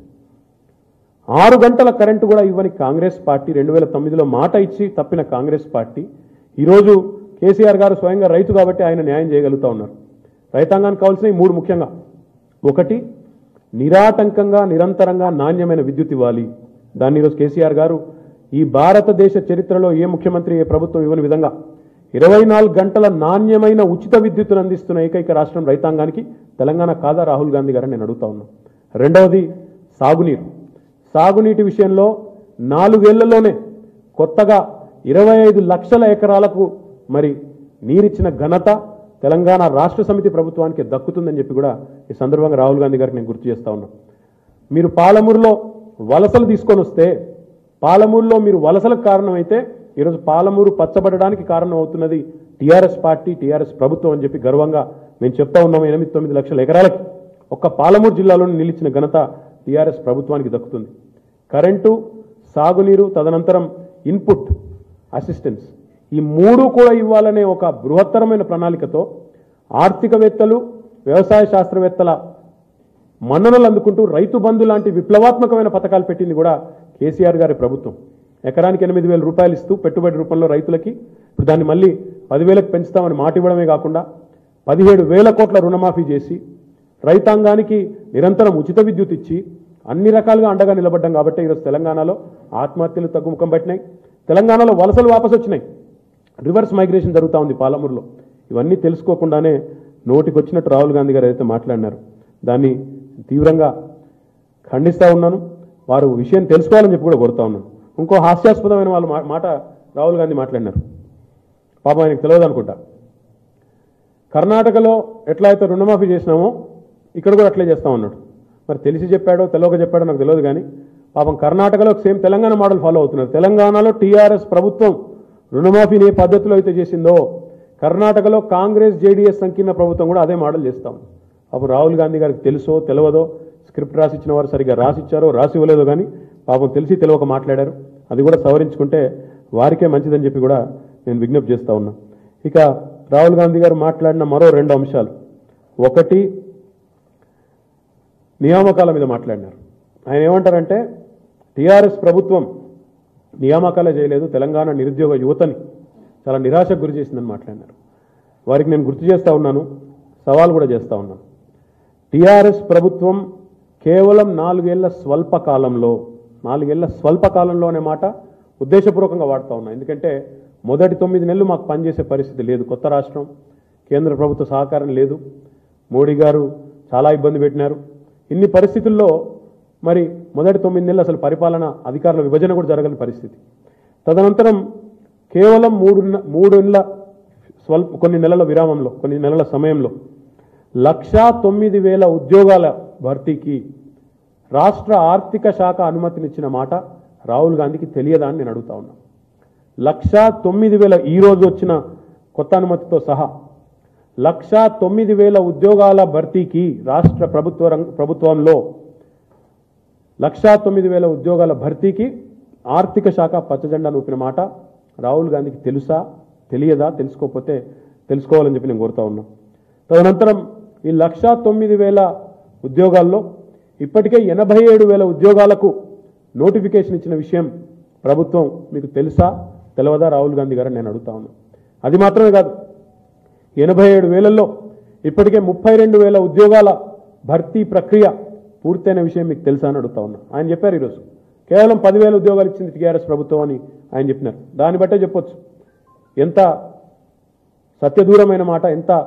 ఆరు గంటల కరెంటు కూడా ఇవ్వని కాంగ్రెస్ పార్టీ రెండు వేల తొమ్మిదిలో మాట ఇచ్చి తప్పిన కాంగ్రెస్ పార్టీ ఈరోజు కేసీఆర్ గారు స్వయంగా రైతు కాబట్టి ఆయన న్యాయం చేయగలుగుతా ఉన్నారు రైతాంగానికి కావాల్సినవి మూడు ముఖ్యంగా ఒకటి నిరాటంకంగా నిరంతరంగా నాణ్యమైన విద్యుత్ ఇవ్వాలి దాన్ని ఈరోజు కేసీఆర్ గారు ఈ భారతదేశ చరిత్రలో ఏ ముఖ్యమంత్రి ఏ ప్రభుత్వం ఇవ్వని విధంగా ఇరవై నాలుగు గంటల నాణ్యమైన ఉచిత విద్యుత్తును అందిస్తున్న ఏకైక రాష్ట్రం రైతాంగానికి తెలంగాణ కాదా రాహుల్ గాంధీ గారని నేను అడుగుతా ఉన్నా రెండవది సాగునీరు సాగునీటి విషయంలో నాలుగేళ్లలోనే కొత్తగా ఇరవై ఐదు లక్షల ఎకరాలకు మరి నీరిచ్చిన ఘనత తెలంగాణ రాష్ట్ర సమితి ప్రభుత్వానికి దక్కుతుందని చెప్పి కూడా ఈ సందర్భంగా రాహుల్ గాంధీ గారికి నేను గుర్తు చేస్తా ఉన్నా మీరు పాలమూరులో వలసలు తీసుకొని వస్తే పాలమూరులో మీరు వలసలకు కారణమైతే ఈరోజు పాలమూరు పచ్చబడడానికి కారణం అవుతున్నది టీఆర్ఎస్ పార్టీ టీఆర్ఎస్ ప్రభుత్వం అని చెప్పి గర్వంగా మేము చెప్తా ఉన్నాము ఎనిమిది తొమ్మిది లక్షల ఎకరాలకి ఒక్క పాలమూరు జిల్లాలోనే నిలిచిన ఘనత టీఆర్ఎస్ ప్రభుత్వానికి దక్కుతుంది కరెంటు సాగునీరు తదనంతరం ఇన్పుట్ అసిస్టెన్స్ ఈ మూడు కూడా ఇవ్వాలనే ఒక బృహత్తరమైన ప్రణాళికతో ఆర్థికవేత్తలు వ్యవసాయ శాస్త్రవేత్తల మన్ననలు అందుకుంటూ రైతు బంధు లాంటి విప్లవాత్మకమైన పథకాలు పెట్టింది కూడా కేసీఆర్ గారి ప్రభుత్వం ఎకరానికి ఎనిమిది వేల రూపాయలు ఇస్తూ పెట్టుబడి రూపంలో రైతులకి ఇప్పుడు దాన్ని మళ్ళీ పదివేలకు పెంచుతామని మాట ఇవ్వడమే కాకుండా పదిహేడు వేల కోట్ల రుణమాఫీ చేసి రైతాంగానికి నిరంతరం ఉచిత విద్యుత్ ఇచ్చి అన్ని రకాలుగా అండగా నిలబడ్డాం కాబట్టి ఈరోజు తెలంగాణలో ఆత్మహత్యలు తగ్గుముఖం పట్టినాయి తెలంగాణలో వలసలు వాపసు వచ్చినాయి రివర్స్ మైగ్రేషన్ జరుగుతూ ఉంది పాలమూరులో ఇవన్నీ తెలుసుకోకుండానే నోటికి వచ్చినట్టు రాహుల్ గాంధీ గారు ఏదైతే మాట్లాడినారు దాన్ని తీవ్రంగా ఖండిస్తా ఉన్నాను వారు విషయం తెలుసుకోవాలని చెప్పి కూడా కోరుతా ఉన్నాను ఇంకో హాస్యాస్పదమైన వాళ్ళ మా- మాట రాహుల్ గాంధీ మాట్లాడినారు పాపం ఆయనకు తెలియదు అనుకుంటా కర్ణాటకలో ఎట్లా అయితే రుణమాఫీ చేసినామో ఇక్కడ కూడా అట్లే చేస్తాం అన్నాడు మరి తెలిసి చెప్పాడో తెలియక చెప్పాడో నాకు తెలియదు కానీ పాపం కర్ణాటకలో సేమ్ తెలంగాణ మోడల్ ఫాలో అవుతున్నారు తెలంగాణలో టీఆర్ఎస్ ప్రభుత్వం రుణమాఫీని ఏ పద్ధతిలో అయితే చేసిందో కర్ణాటకలో కాంగ్రెస్ జేడీఎస్ సంకీర్ణ ప్రభుత్వం కూడా అదే మోడల్ చేస్తాం పాపం రాహుల్ గాంధీ గారికి తెలుసో తెలియదో స్క్రిప్ట్ రాసిచ్చిన వారు సరిగ్గా రాసిచ్చారో రాసి ఇవ్వలేదో కానీ పాపం తెలిసి తెలియక మాట్లాడారు అది కూడా సవరించుకుంటే వారికే మంచిదని చెప్పి కూడా నేను విజ్ఞప్తి చేస్తా ఉన్నా ఇక రాహుల్ గాంధీ గారు మాట్లాడిన మరో రెండు అంశాలు ఒకటి నియామకాల మీద మాట్లాడినారు ఆయన ఏమంటారంటే టీఆర్ఎస్ ప్రభుత్వం నియామకాలే చేయలేదు తెలంగాణ నిరుద్యోగ యువతని చాలా నిరాశకు గురి చేసిందని మాట్లాడినారు వారికి నేను గుర్తు చేస్తా ఉన్నాను సవాల్ కూడా చేస్తా ఉన్నాను టీఆర్ఎస్ ప్రభుత్వం కేవలం నాలుగేళ్ల స్వల్ప కాలంలో నాలుగేళ్ల స్వల్ప కాలంలో అనే మాట ఉద్దేశపూర్వకంగా వాడుతా ఉన్నా ఎందుకంటే మొదటి తొమ్మిది నెలలు మాకు పనిచేసే పరిస్థితి లేదు కొత్త రాష్ట్రం కేంద్ర ప్రభుత్వ సహకారం లేదు మోడీ గారు చాలా ఇబ్బంది పెట్టినారు ఇన్ని పరిస్థితుల్లో మరి మొదటి తొమ్మిది నెలలు అసలు పరిపాలన అధికారుల విభజన కూడా జరగని పరిస్థితి తదనంతరం కేవలం మూడు మూడు నెలల స్వల్ప కొన్ని నెలల విరామంలో కొన్ని నెలల సమయంలో లక్షా తొమ్మిది వేల ఉద్యోగాల భర్తీకి రాష్ట్ర ఆర్థిక శాఖ అనుమతినిచ్చిన మాట రాహుల్ గాంధీకి తెలియదా అని నేను అడుగుతా ఉన్నా లక్షా తొమ్మిది వేల ఈ రోజు వచ్చిన కొత్త అనుమతితో సహా లక్షా తొమ్మిది వేల ఉద్యోగాల భర్తీకి రాష్ట్ర ప్రభుత్వ రంగ ప్రభుత్వంలో లక్షా తొమ్మిది వేల ఉద్యోగాల భర్తీకి ఆర్థిక శాఖ పచ్చజెండా నూపిన మాట రాహుల్ గాంధీకి తెలుసా తెలియదా తెలుసుకోకపోతే తెలుసుకోవాలని చెప్పి నేను కోరుతా ఉన్నా తదనంతరం ఈ లక్షా తొమ్మిది వేల ఉద్యోగాల్లో ఇప్పటికే ఎనభై ఏడు వేల ఉద్యోగాలకు నోటిఫికేషన్ ఇచ్చిన విషయం ప్రభుత్వం మీకు తెలుసా తెలవదా రాహుల్ గాంధీ గారు నేను అడుగుతా ఉన్నా అది మాత్రమే కాదు ఎనభై ఏడు వేలల్లో ఇప్పటికే ముప్పై రెండు వేల ఉద్యోగాల భర్తీ ప్రక్రియ పూర్తయిన విషయం మీకు తెలుసా అని అడుగుతా ఉన్నా ఆయన చెప్పారు ఈరోజు కేవలం పదివేల ఉద్యోగాలు ఇచ్చింది టీఆర్ఎస్ ప్రభుత్వం అని ఆయన చెప్పినారు దాన్ని బట్టే చెప్పొచ్చు ఎంత సత్యదూరమైన మాట ఎంత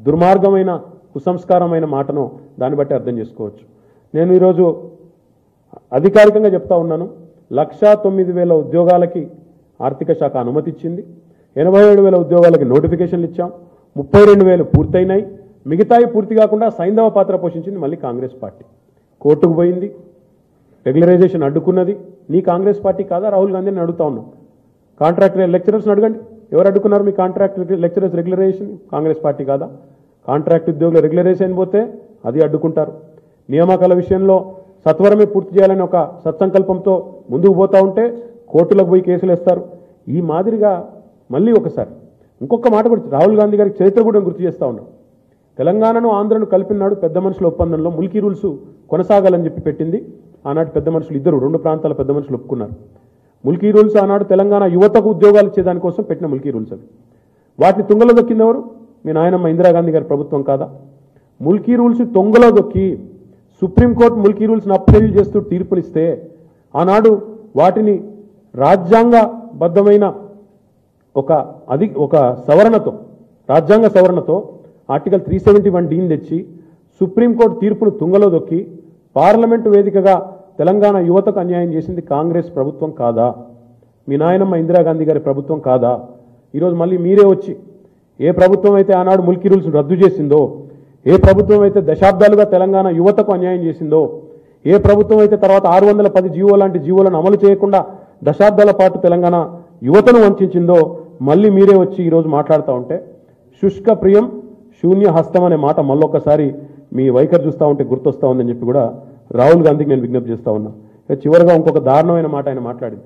దుర్మార్గమైన కుసంస్కారమైన మాటను దాన్ని బట్టి అర్థం చేసుకోవచ్చు నేను ఈరోజు అధికారికంగా చెప్తా ఉన్నాను లక్షా తొమ్మిది వేల ఉద్యోగాలకి ఆర్థిక శాఖ అనుమతి ఇచ్చింది ఎనభై ఏడు వేల ఉద్యోగాలకి నోటిఫికేషన్లు ఇచ్చాం ముప్పై రెండు వేలు పూర్తయినాయి మిగతాయి పూర్తి కాకుండా సైంధవ పాత్ర పోషించింది మళ్ళీ కాంగ్రెస్ పార్టీ కోర్టుకు పోయింది రెగ్యులరైజేషన్ అడ్డుకున్నది నీ కాంగ్రెస్ పార్టీ కాదా రాహుల్ గాంధీని అడుగుతా ఉన్నాం కాంట్రాక్ట్ లెక్చరర్స్ని అడగండి ఎవరు అడ్డుకున్నారు మీ contract lecturers regularisation Congress party కాదా కాంట్రాక్ట్ ఉద్యోగులు రెగ్యులరైజేషన్ పోతే అది అడ్డుకుంటారు నియామకాల విషయంలో సత్వరమే పూర్తి చేయాలని ఒక సత్సంకల్పంతో ముందుకు పోతా ఉంటే కోర్టులకు పోయి కేసులు వేస్తారు ఈ మాదిరిగా మళ్ళీ ఒకసారి ఇంకొక మాట కూడా రాహుల్ గాంధీ గారికి చరిత్ర కూడా గుర్తు చేస్తా ఉన్నాం తెలంగాణను ఆంధ్రను కలిపినాడు పెద్ద మనుషుల ఒప్పందంలో ముల్కీ రూల్స్ కొనసాగాలని చెప్పి పెట్టింది ఆనాటి పెద్ద మనుషులు ఇద్దరు రెండు ప్రాంతాల పెద్ద మనుషులు ఒప్పుకున్నారు ముల్కీ రూల్స్ ఆనాడు తెలంగాణ యువతకు ఉద్యోగాలు ఇచ్చేదానికోసం పెట్టిన ముల్కీ రూల్స్ అవి వాటిని తుంగలో దొక్కింది ఎవరు మీ నాయనమ్మ ఇందిరాగాంధీ గారి ప్రభుత్వం కాదా ముల్కీ రూల్స్ తొంగలో దొక్కి సుప్రీంకోర్టు ముల్కీ రూల్స్ని అప్హెల్ చేస్తూ తీర్పునిస్తే ఆనాడు వాటిని రాజ్యాంగబద్ధమైన ఒక అది ఒక సవరణతో రాజ్యాంగ సవరణతో ఆర్టికల్ త్రీ సెవెంటీ వన్ డీని తెచ్చి సుప్రీంకోర్టు తీర్పును తుంగలో దొక్కి పార్లమెంటు వేదికగా తెలంగాణ యువతకు అన్యాయం చేసింది కాంగ్రెస్ ప్రభుత్వం కాదా మీ నాయనమ్మ ఇందిరాగాంధీ గారి ప్రభుత్వం కాదా ఈరోజు మళ్ళీ మీరే వచ్చి ఏ ప్రభుత్వం అయితే ఆనాడు ముల్కీ రూల్స్ రద్దు చేసిందో ఏ ప్రభుత్వం అయితే దశాబ్దాలుగా తెలంగాణ యువతకు అన్యాయం చేసిందో ఏ ప్రభుత్వం అయితే తర్వాత ఆరు వందల పది జీవో లాంటి జీవోలను అమలు చేయకుండా దశాబ్దాల పాటు తెలంగాణ యువతను వంచిందో మళ్ళీ మీరే వచ్చి ఈరోజు మాట్లాడుతూ ఉంటే శుష్క ప్రియం శూన్య హస్తం అనే మాట మళ్ళొక్కసారి మీ వైఖరి చూస్తూ ఉంటే గుర్తొస్తా ఉందని చెప్పి కూడా రాహుల్ గాంధీకి నేను విజ్ఞప్తి చేస్తా ఉన్నా ఇక చివరిగా ఇంకొక దారుణమైన మాట ఆయన మాట్లాడింది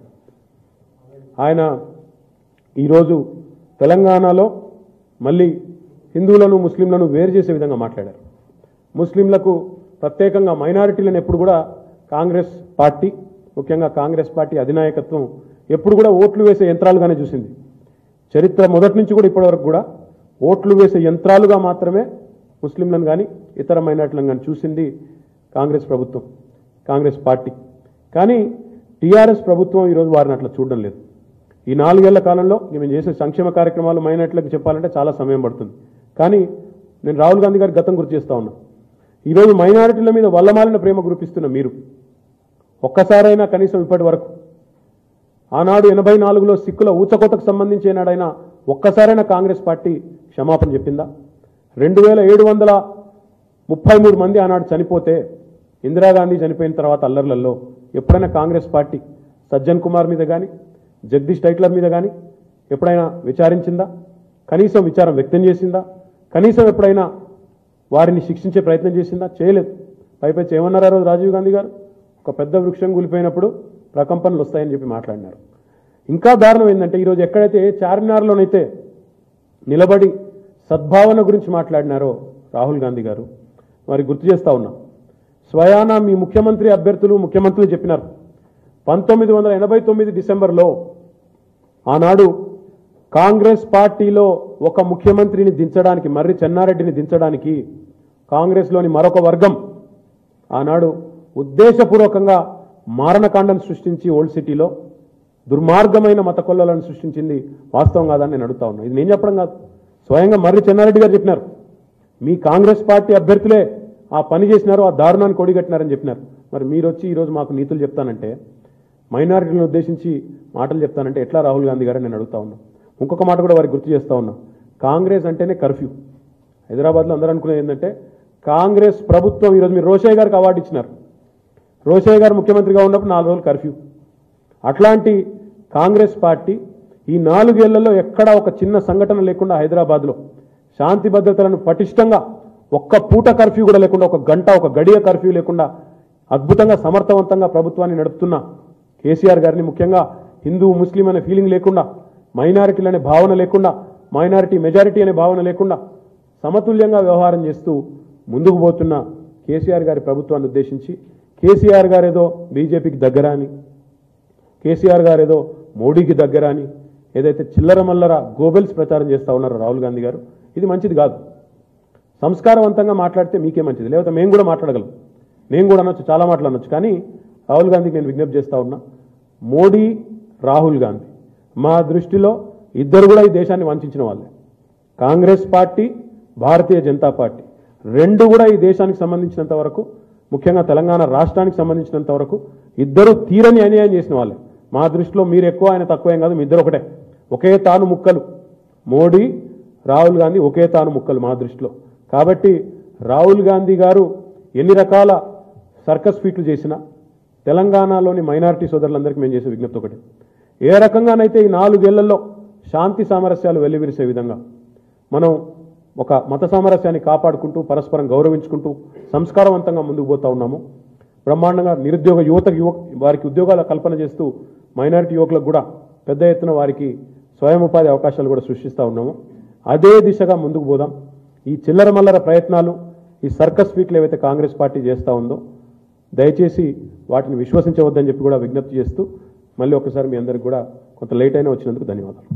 ఆయన ఈరోజు తెలంగాణలో మళ్ళీ హిందువులను ముస్లింలను వేరు చేసే విధంగా మాట్లాడారు ముస్లింలకు ప్రత్యేకంగా మైనారిటీలను ఎప్పుడు కూడా కాంగ్రెస్ పార్టీ ముఖ్యంగా కాంగ్రెస్ పార్టీ అధినాయకత్వం ఎప్పుడు కూడా ఓట్లు వేసే యంత్రాలుగానే చూసింది చరిత్ర మొదటి నుంచి కూడా ఇప్పటివరకు కూడా ఓట్లు వేసే యంత్రాలుగా మాత్రమే ముస్లింలను కానీ ఇతర మైనార్టీలను కానీ చూసింది కాంగ్రెస్ ప్రభుత్వం కాంగ్రెస్ పార్టీ కానీ టీఆర్ఎస్ ప్రభుత్వం ఈరోజు వారిని అట్లా చూడడం లేదు ఈ నాలుగేళ్ల కాలంలో మేము చేసే సంక్షేమ కార్యక్రమాలు మైనార్టీలకు చెప్పాలంటే చాలా సమయం పడుతుంది కానీ నేను రాహుల్ గాంధీ గారి గతం గుర్తు చేస్తా ఉన్నా ఈరోజు మైనారిటీల మీద వల్లమాలిన ప్రేమ గురిపిస్తున్న మీరు ఒక్కసారైనా కనీసం ఇప్పటి వరకు ఆనాడు ఎనభై నాలుగులో సిక్కుల ఊచకోతకు సంబంధించి ఏనాడైనా ఒక్కసారైనా కాంగ్రెస్ పార్టీ క్షమాపణ చెప్పిందా రెండు వేల ఏడు వందల ముప్పై మూడు మంది ఆనాడు చనిపోతే ఇందిరాగాంధీ చనిపోయిన తర్వాత అల్లర్లలో ఎప్పుడైనా కాంగ్రెస్ పార్టీ సజ్జన్ కుమార్ మీద కానీ జగదీష్ టైట్లర్ మీద కానీ ఎప్పుడైనా విచారించిందా కనీసం విచారం వ్యక్తం చేసిందా కనీసం ఎప్పుడైనా వారిని శిక్షించే ప్రయత్నం చేసిందా చేయలేదు పైపైచి ఏమన్నారు ఆ రోజు రాజీవ్ గాంధీ గారు ఒక పెద్ద వృక్షం కూలిపోయినప్పుడు ప్రకంపనలు వస్తాయని చెప్పి మాట్లాడినారు ఇంకా దారుణం ఏంటంటే ఈరోజు ఎక్కడైతే చార్మినార్లోనైతే నిలబడి సద్భావన గురించి మాట్లాడినారో రాహుల్ గాంధీ గారు వారి గుర్తు చేస్తా ఉన్నాం స్వయానా మీ ముఖ్యమంత్రి అభ్యర్థులు ముఖ్యమంత్రులు చెప్పినారు పంతొమ్మిది వందల ఎనభై తొమ్మిది డిసెంబర్లో ఆనాడు కాంగ్రెస్ పార్టీలో ఒక ముఖ్యమంత్రిని దించడానికి మర్రి చెన్నారెడ్డిని దించడానికి కాంగ్రెస్లోని మరొక వర్గం ఆనాడు ఉద్దేశపూర్వకంగా మారణకాండం సృష్టించి ఓల్డ్ సిటీలో దుర్మార్గమైన మత కొల్లలను సృష్టించింది వాస్తవం కాదని నేను అడుగుతా ఉన్నా ఇది నేను చెప్పడం కాదు స్వయంగా మర్రి చెన్నారెడ్డి గారు చెప్పినారు మీ కాంగ్రెస్ పార్టీ అభ్యర్థులే ఆ పని చేసినారు ఆ దారుణాన్ని కొడిగట్టినారని చెప్పినారు మరి మీరు వచ్చి ఈరోజు మాకు నీతులు చెప్తానంటే మైనారిటీలను ఉద్దేశించి మాటలు చెప్తానంటే ఎట్లా రాహుల్ గాంధీ గారు నేను అడుగుతా ఉన్నా ఇంకొక మాట కూడా వారికి గుర్తు చేస్తా ఉన్నా కాంగ్రెస్ అంటేనే కర్ఫ్యూ హైదరాబాద్లో అందరూ అనుకునేది ఏంటంటే కాంగ్రెస్ ప్రభుత్వం ఈరోజు మీరు రోషయ్య గారికి అవార్డు ఇచ్చినారు రోషయ్య గారు ముఖ్యమంత్రిగా ఉన్నప్పుడు నాలుగు రోజులు కర్ఫ్యూ అట్లాంటి కాంగ్రెస్ పార్టీ ఈ నాలుగేళ్లలో ఎక్కడా ఒక చిన్న సంఘటన లేకుండా హైదరాబాద్లో శాంతి భద్రతలను పటిష్టంగా ఒక్క పూట కర్ఫ్యూ కూడా లేకుండా ఒక గంట ఒక గడియ కర్ఫ్యూ లేకుండా అద్భుతంగా సమర్థవంతంగా ప్రభుత్వాన్ని నడుపుతున్న కేసీఆర్ గారిని ముఖ్యంగా హిందూ ముస్లిం అనే ఫీలింగ్ లేకుండా మైనారిటీలు అనే భావన లేకుండా మైనారిటీ మెజారిటీ అనే భావన లేకుండా సమతుల్యంగా వ్యవహారం చేస్తూ ముందుకు పోతున్న కేసీఆర్ గారి ప్రభుత్వాన్ని ఉద్దేశించి కేసీఆర్ గారు ఏదో బీజేపీకి దగ్గర అని కేసీఆర్ గారు ఏదో మోడీకి దగ్గర అని ఏదైతే చిల్లర మల్లర గోబెల్స్ ప్రచారం చేస్తా ఉన్నారో రాహుల్ గాంధీ గారు ఇది మంచిది కాదు సంస్కారవంతంగా మాట్లాడితే మీకే మంచిది లేకపోతే మేము కూడా మాట్లాడగలం నేను కూడా అనొచ్చు చాలా మాటలు అనొచ్చు కానీ రాహుల్ గాంధీకి నేను విజ్ఞప్తి చేస్తా ఉన్నా మోడీ రాహుల్ గాంధీ మా దృష్టిలో ఇద్దరు కూడా ఈ దేశాన్ని వంచిన వాళ్ళే కాంగ్రెస్ పార్టీ భారతీయ జనతా పార్టీ రెండు కూడా ఈ దేశానికి సంబంధించినంత వరకు ముఖ్యంగా తెలంగాణ రాష్ట్రానికి సంబంధించినంత వరకు ఇద్దరు తీరని అన్యాయం చేసిన వాళ్ళే మా దృష్టిలో మీరు ఎక్కువ ఆయన తక్కువ ఏం కాదు మీ ఇద్దరు ఒకటే ఒకే తాను ముక్కలు మోడీ రాహుల్ గాంధీ ఒకే తాను ముక్కలు మా దృష్టిలో కాబట్టి రాహుల్ గాంధీ గారు ఎన్ని రకాల సర్కస్ ఫీట్లు చేసినా తెలంగాణలోని మైనారిటీ సోదరులందరికీ మేము చేసే విజ్ఞప్తి ఒకటి ఏ రకంగానైతే ఈ నాలుగేళ్లలో శాంతి సామరస్యాలు వెల్లివిరిసే విధంగా మనం ఒక మత సామరస్యాన్ని కాపాడుకుంటూ పరస్పరం గౌరవించుకుంటూ సంస్కారవంతంగా ముందుకు పోతా ఉన్నాము బ్రహ్మాండంగా నిరుద్యోగ యువత యువ వారికి ఉద్యోగాల కల్పన చేస్తూ మైనారిటీ యువకులకు కూడా పెద్ద ఎత్తున వారికి స్వయం ఉపాధి అవకాశాలు కూడా సృష్టిస్తూ ఉన్నాము అదే దిశగా ముందుకు పోదాం ఈ చిల్లర మల్లర ప్రయత్నాలు ఈ సర్కస్ ఫీట్లు ఏవైతే కాంగ్రెస్ పార్టీ చేస్తూ ఉందో దయచేసి వాటిని విశ్వసించవద్దని చెప్పి కూడా విజ్ఞప్తి చేస్తూ మళ్ళీ ఒకసారి మీ అందరికి కూడా కొంత లేట్ అయినా వచ్చినందుకు ధన్యవాదాలు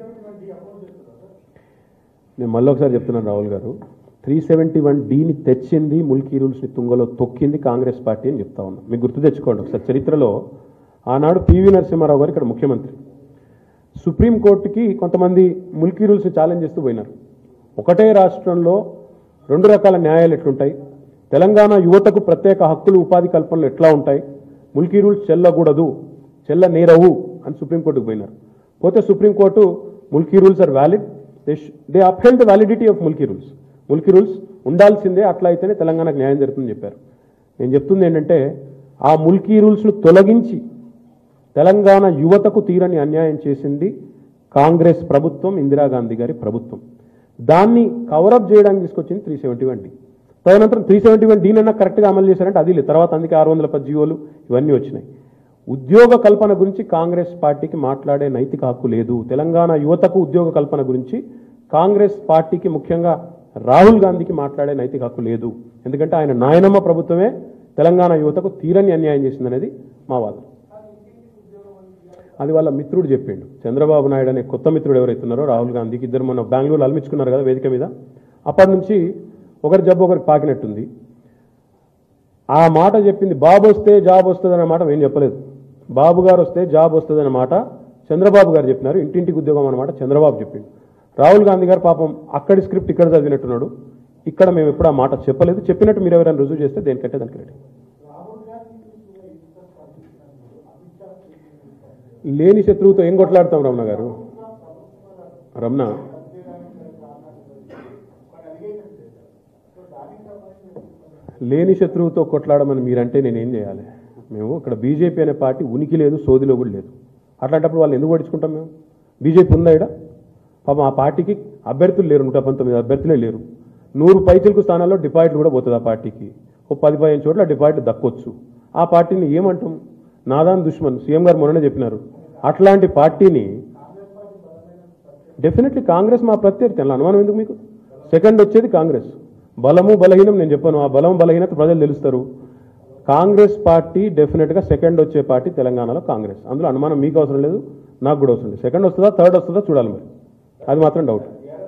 నేను మళ్ళీ ఒకసారి చెప్తున్నాను రాహుల్ గారు త్రీ సెవెంటీ వన్ డీని తెచ్చింది ముల్కీ రూల్స్ని తుంగలో తొక్కింది కాంగ్రెస్ పార్టీ అని చెప్తా ఉన్నా మీకు గుర్తు తెచ్చుకోండి ఒకసారి చరిత్రలో ఆనాడు పివి నరసింహారావు గారు ఇక్కడ ముఖ్యమంత్రి సుప్రీంకోర్టుకి కొంతమంది ముల్కీ రూల్స్ని ఛాలెంజ్ చేస్తూ పోయినారు ఒకటే రాష్ట్రంలో రెండు రకాల న్యాయాలు ఎట్లుంటాయి తెలంగాణ యువతకు ప్రత్యేక హక్కులు ఉపాధి కల్పనలు ఎట్లా ఉంటాయి ముల్కీ రూల్స్ చెల్లకూడదు చెల్ల నేరవు అని సుప్రీంకోర్టుకు పోయినారు పోతే supreme court Mulki rules are valid they they upheld the validity of Mulki rules Mulki rules ఉండాల్సిందే అట్లా అయితేనే తెలంగాణకు న్యాయం జరుగుతుందని చెప్పారు నేను చెప్తుంది ఏంటంటే ఆ ముల్కీ రూల్స్ను తొలగించి తెలంగాణ యువతకు తీరని అన్యాయం చేసింది కాంగ్రెస్ ప్రభుత్వం ఇందిరాగాంధీ గారి ప్రభుత్వం దాన్ని కవరప్ చేయడానికి తీసుకొచ్చింది త్రీ సెవెంటీ వన్ డి తదనంతరం త్రీ సెవెంటీ వన్ డీనన్నా కరెక్ట్గా అమలు చేశారంటే అది లేదు తర్వాత అందుకే ఆరు వందల పది జీవోలు ఇవన్నీ వచ్చినాయి ఉద్యోగ కల్పన గురించి కాంగ్రెస్ పార్టీకి మాట్లాడే నైతిక హక్కు లేదు తెలంగాణ యువతకు ఉద్యోగ కల్పన గురించి కాంగ్రెస్ పార్టీకి ముఖ్యంగా రాహుల్ గాంధీకి మాట్లాడే నైతిక హక్కు లేదు ఎందుకంటే ఆయన నాయనమ్మ ప్రభుత్వమే తెలంగాణ యువతకు తీరని అన్యాయం చేసిందనేది మా వాదన అది వాళ్ళ మిత్రుడు చెప్పిండు చంద్రబాబు నాయుడు అనే కొత్త మిత్రుడు ఎవరైతే ఉన్నారో రాహుల్ గాంధీకి ఇద్దరు మొన్న బెంగళూరు అలమించుకున్నారు కదా వేదిక మీద అప్పటి నుంచి ఒకరి జబ్బు ఒకరికి పాకినట్టుంది ఆ మాట చెప్పింది బాబు వస్తే జాబ్ వస్తుంది అనే మాట ఏం చెప్పలేదు బాబు గారు వస్తే జాబ్ వస్తుంది అనే మాట చంద్రబాబు గారు చెప్పినారు ఇంటింటికి ఉద్యోగం అన్నమాట చంద్రబాబు చెప్పిండు రాహుల్ గాంధీ గారు పాపం అక్కడి స్క్రిప్ట్ ఇక్కడ చదివినట్టున్నాడు ఇక్కడ మేము ఎప్పుడు ఆ మాట చెప్పలేదు చెప్పినట్టు మీరు ఎవరైనా రుజువు చేస్తే దేనికంటే దానికి రెడీ లేని శత్రువుతో ఏం కొట్లాడతాం రమణ గారు రమణ లేని శత్రువుతో కొట్లాడమని మీరంటే నేనేం చేయాలి మేము ఇక్కడ బీజేపీ అనే పార్టీ ఉనికి లేదు సోదిలో కూడా లేదు అట్లాంటప్పుడు వాళ్ళు ఎందుకు పట్టించుకుంటాం మేము బీజేపీ ఉందా ఇక్కడ పాపం ఆ పార్టీకి అభ్యర్థులు లేరు నూట పంతొమ్మిది అభ్యర్థులే లేరు నూరు పైచిలకు స్థానాల్లో డిపాజిట్లు కూడా పోతుంది ఆ పార్టీకి ఓ పది పదిహేను చోట్ల డిపాజిట్లు దక్కొచ్చు ఆ పార్టీని ఏమంటాం నాదాన్ దుష్మన్ సీఎం గారు మొన్ననే చెప్పినారు అట్లాంటి పార్టీని డెఫినెట్లీ కాంగ్రెస్ మా ప్రత్యర్థి అలా అనుమానం ఎందుకు మీకు సెకండ్ వచ్చేది కాంగ్రెస్ బలము బలహీనం నేను చెప్పాను ఆ బలం బలహీనత ప్రజలు తెలుస్తారు కాంగ్రెస్ పార్టీ డెఫినెట్గా సెకండ్ వచ్చే పార్టీ తెలంగాణలో కాంగ్రెస్ అందులో అనుమానం మీకు అవసరం లేదు నాకు కూడా అవసరం లేదు సెకండ్ వస్తుందా థర్డ్ వస్తుందా చూడాలి మరి అది మాత్రం డౌట్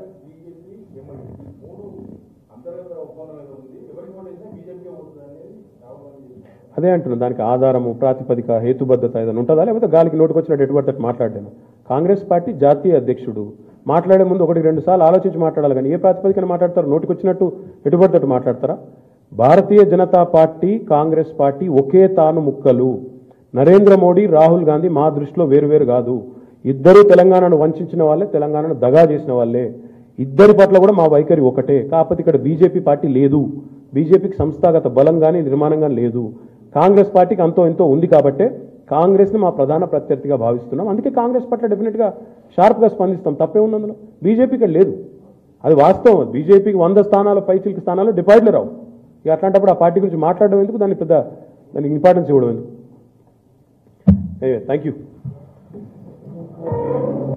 అదే అంటున్నాను దానికి ఆధారము ప్రాతిపదిక హేతుబద్ధత ఏదైనా ఉంటుందా లేకపోతే గాలికి నోటుకొచ్చినట్టు ఎటువంటి మాట్లాడాను కాంగ్రెస్ పార్టీ జాతీయ అధ్యక్షుడు మాట్లాడే ముందు ఒకటి రెండు సార్లు ఆలోచించి మాట్లాడాలి కానీ ఏ ప్రాతిపదికన మాట్లాడతారు నోటికొచ్చినట్టు ఎటుపడినట్టు మాట్లాడతారా భారతీయ జనతా పార్టీ కాంగ్రెస్ పార్టీ ఒకే తాను ముక్కలు నరేంద్ర మోడీ రాహుల్ గాంధీ మా దృష్టిలో వేరువేరు కాదు ఇద్దరు తెలంగాణను వంచిన వాళ్ళే తెలంగాణను దగా చేసిన వాళ్ళే ఇద్దరి పట్ల కూడా మా వైఖరి ఒకటే కాకపోతే ఇక్కడ బీజేపీ పార్టీ లేదు బీజేపీకి సంస్థాగత బలం కానీ నిర్మాణం కానీ లేదు కాంగ్రెస్ పార్టీకి అంతో ఎంతో ఉంది కాబట్టే కాంగ్రెస్ని మా ప్రధాన ప్రత్యర్థిగా భావిస్తున్నాం అందుకే కాంగ్రెస్ పట్ల డెఫినెట్గా షార్ప్గా స్పందిస్తాం తప్పే ఉంది అందులో బీజేపీ ఇక్కడ లేదు అది వాస్తవం బీజేపీకి వంద స్థానాలు పైచిలికి స్థానాలు డిపాజిట్లు రావు ఇక అట్లాంటప్పుడు ఆ పార్టీ గురించి మాట్లాడడం ఎందుకు దాన్ని పెద్ద దానికి ఇంపార్టెన్స్ ఇవ్వడం ఎందుకు థ్యాంక్ యూ